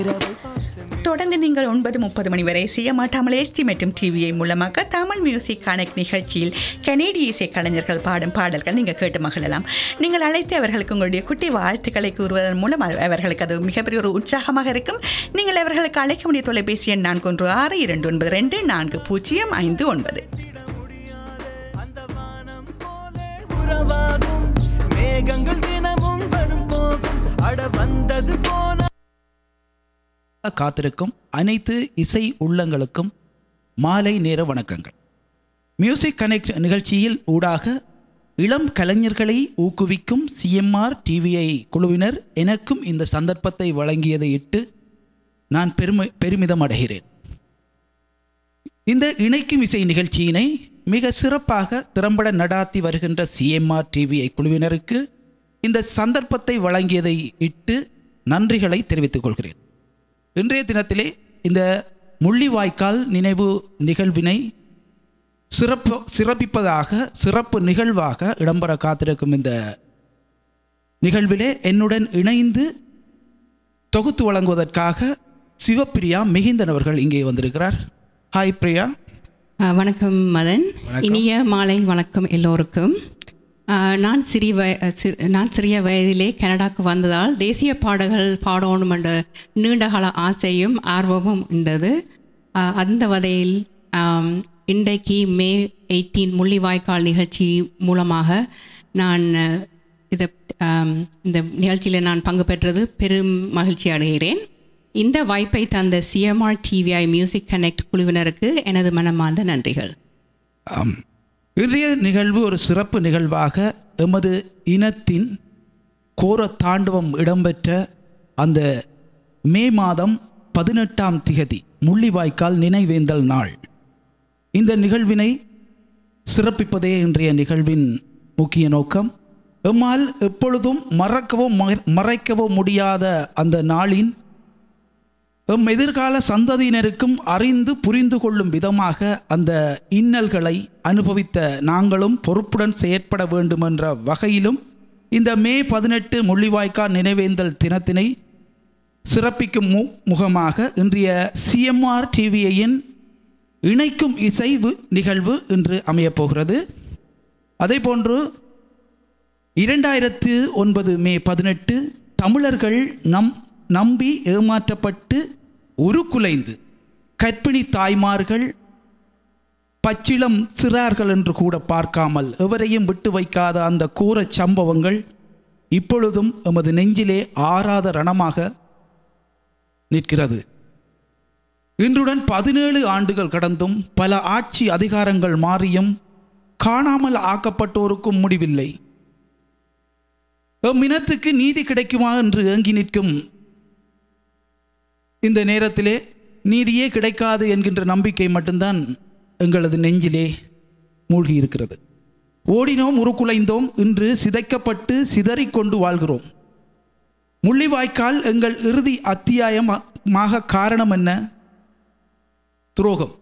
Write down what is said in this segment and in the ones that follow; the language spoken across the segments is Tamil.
தொடர்ந்து நீங்கள் ஒன்பது முப்பது மணி வரை செய்ய மாட்டாமல் எஸ்டி மற்றும் டிவிஐ மூலமாக தமிழ் மியூசிக் கனெக்ட் நிகழ்ச்சியில் கனேடிய இசை கலைஞர்கள் பாடும் பாடல்கள் நீங்கள் கேட்டு மகிழலாம் நீங்கள் அழைத்து அவர்களுக்கு உங்களுடைய குட்டி வாழ்த்துக்களை கூறுவதன் மூலம் அவ- அவர்களுக்கு அது மிகப்பெரிய ஒரு உற்சாகமாக இருக்கும் நீங்கள் அவர்களுக்கு அழைக்க வேண்டிய தொலைபேசி எண் நான்கு ஒன்று ஆறு இரண்டு ஒன்பது ரெண்டு நான்கு பூஜ்ஜியம் ஐந்து ஒன்பது உறவாகும் மேகங்கள் தினமும் வரும் போகும் அட வந்தது போன காத்திருக்கும் அனைத்து இசை உள்ளங்களுக்கும் மாலை நேர வணக்கங்கள் மியூசிக் கனெக்ட் நிகழ்ச்சியில் ஊடாக இளம் கலைஞர்களை ஊக்குவிக்கும் சிஎம்ஆர் டிவிஐ குழுவினர் எனக்கும் இந்த சந்தர்ப்பத்தை வழங்கியதை இட்டு நான் பெருமை பெருமிதம் அடைகிறேன் இந்த இணைக்கும் இசை நிகழ்ச்சியினை மிக சிறப்பாக திறம்பட நடாத்தி வருகின்ற சிஎம்ஆர் டிவிஐ குழுவினருக்கு இந்த சந்தர்ப்பத்தை வழங்கியதை இட்டு நன்றிகளை தெரிவித்துக் கொள்கிறேன் இன்றைய தினத்திலே இந்த முள்ளிவாய்க்கால் நினைவு நிகழ்வினை சிறப்பு சிறப்பிப்பதாக சிறப்பு நிகழ்வாக இடம்பெற காத்திருக்கும் இந்த நிகழ்விலே என்னுடன் இணைந்து தொகுத்து வழங்குவதற்காக சிவப்பிரியா மிகிந்தன் அவர்கள் இங்கே வந்திருக்கிறார் ஹாய் பிரியா ஆ, வணக்கம் மதன் இனிய மாலை வணக்கம் எல்லோருக்கும் ஆ, நான் சிறிய வய சி- நான் சிறிய வயதிலே கனடாக்கு வந்ததால் தேசிய பாடல்கள் பாடணும் என்ற நீண்டகால ஆசையும் ஆர்வமும் இருந்தது ஆ, அந்த வகையில் ஆம், இன்றைக்கு மே எயிட்டீன் முள்ளிவாய்க்கால் நிகழ்ச்சி மூலமாக நான் அ, இதை ஆம், இந்த நிகழ்ச்சியில் நான் பங்கு பெற்றது பெரும் மகிழ்ச்சி அடைகிறேன் இந்த வாய்ப்பை தந்த சிஎம்ஆர் டிவிஐ மியூசிக் கனெக்ட் குழுவினருக்கு எனது மனமார்ந்த நன்றிகள் ஆம் இன்றைய நிகழ்வு ஒரு சிறப்பு நிகழ்வாக எமது இனத்தின் கோர தாண்டவம் இடம்பெற்ற அந்த மே மாதம் பதினெட்டாம் திகதி முள்ளிவாய்க்கால் நினைவேந்தல் நாள் இந்த நிகழ்வினை சிறப்பிப்பதே இன்றைய நிகழ்வின் முக்கிய நோக்கம் எம்மால் எப்பொழுதும் மறக்கவோ மற- மறைக்கவோ முடியாத அந்த நாளின் எம் எதிர்கால சந்ததியினருக்கும் அறிந்து புரிந்து கொள்ளும் விதமாக அந்த இன்னல்களை அனுபவித்த நாங்களும் பொறுப்புடன் செயற்பட வேண்டும் என்ற வகையிலும் இந்த மே பதினெட்டு முள்ளிவாய்க்கால் நினைவேந்தல் தினத்தினை சிறப்பிக்கும் மு முகமாக இன்றைய சிஎம்ஆர் டிவிஐயின் இணைக்கும் இசைவு நிகழ்வு இன்று அமையப் போகிறது அதேபோன்று இரண்டாயிரத்து ஒன்பது மே பதினெட்டு தமிழர்கள் நம் நம்பி ஏமாற்றப்பட்டு உருக்குலைந்து கற்பிணி தாய்மார்கள் பச்சிளம் சிறார்கள் என்று கூட பார்க்காமல் எவரையும் விட்டு வைக்காத அந்த கூரச் சம்பவங்கள் இப்பொழுதும் எமது நெஞ்சிலே ஆறாத ரணமாக நிற்கிறது இன்றுடன் பதினேழு ஆண்டுகள் கடந்தும் பல ஆட்சி அதிகாரங்கள் மாறியும் காணாமல் ஆக்கப்பட்டோருக்கும் முடிவில்லை எம் இனத்துக்கு நீதி கிடைக்குமா என்று ஏங்கி நிற்கும் இந்த நேரத்திலே நீதியே கிடைக்காது என்கின்ற நம்பிக்கை மட்டும்தான் எங்களது நெஞ்சிலே மூழ்கி இருக்கிறது ஓடினோம் உருக்குலைந்தோம் இன்று சிதைக்கப்பட்டு கொண்டு வாழ்கிறோம் முள்ளிவாய்க்கால் எங்கள் இறுதி அத்தியாயமாக காரணம் என்ன துரோகம்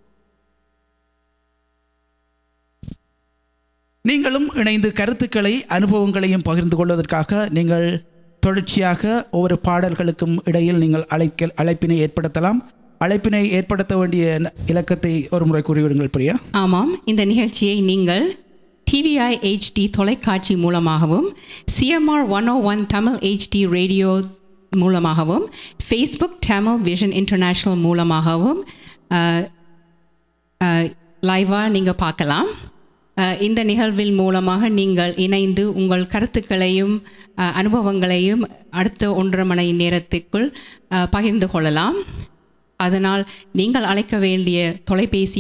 நீங்களும் இணைந்து கருத்துக்களை அனுபவங்களையும் பகிர்ந்து கொள்வதற்காக நீங்கள் தொடர்ச்சியாக ஒவ்வொரு பாடல்களுக்கும் இடையில் நீங்கள் அழைக்க அழைப்பினை ஏற்படுத்தலாம் அழைப்பினை ஏற்படுத்த வேண்டிய ந- இலக்கத்தை ஒரு முறை கூறிவிடுங்கள் பிரியா ஆமாம் இந்த நிகழ்ச்சியை நீங்கள் டிவிஐ ஹெச்டி தொலைக்காட்சி மூலமாகவும் CMR one O one Tamil HD radio மூலமாகவும் ஃபேஸ்புக் தமிழ் விஷன் இன்டர்நேஷ்னல் மூலமாகவும் லைவாக நீங்கள் பார்க்கலாம் அஹ், இந்த நிகழ்வின் மூலமாக நீங்கள் இணைந்து உங்கள் கருத்துக்களையும் அஹ், அனுபவங்களையும் அடுத்த ஒன்றரை மணி நேரத்துக்குள் அஹ், பகிர்ந்து கொள்ளலாம் அதனால் நீங்கள் அழைக்க வேண்டிய தொலைபேசி